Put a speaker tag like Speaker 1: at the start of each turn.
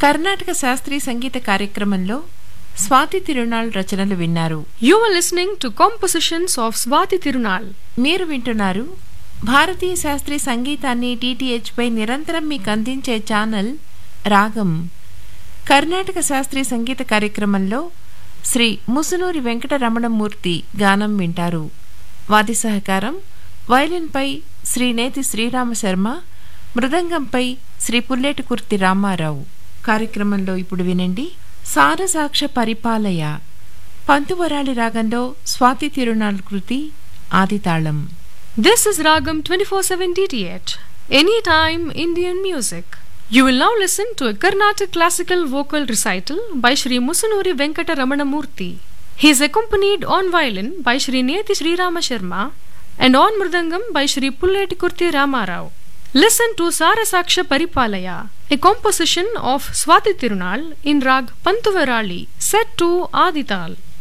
Speaker 1: కర్ణాటక శాస్త్రీయ సంగీత కార్యక్రమంలో స్వాతి తిరునాళ్ రచనలు విన్నారు
Speaker 2: You are listening to compositions of Swati Tirunal.
Speaker 1: మీరు వింటున్నారు భారతీయ శాస్త్రీయ సంగీతాన్ని DTH పై నిరంతరం మీకు అందించే ఛానల్ రాగం కర్ణాటక శాస్త్రీయ సంగీత కార్యక్రమంలో శ్రీ ముసునూరి వెంకట రమణమూర్తి గానం వింటారు వాది సహకారం వయలిన్పై శ్రీ నేతి శ్రీరామ శర్మ మృదంగంపై శ్రీ పుల్లేటి కుర్తి రామారావు కార్యక్రమంలో ఇప్పుడు వినండి సారసాక్ష పరిపాలయ పంతువరాళి రాగంలో స్వాతి తిరునాళ్ కృతి ఆదితాళం
Speaker 2: This is Ragam 24/7 DTH. Anytime Indian music. You will now listen to a Carnatic classical vocal recital by Sri Musunuri Venkata Ramanamurthy. He is accompanied on violin by Sri Neti Sri Rama Sharma and on mridangam by Sri Pulleti Kurti Ramarao. Listen to Sarasaksha Paripalaya, a composition of Swati Tirunal in Rag Pantuvarali, set to Adital.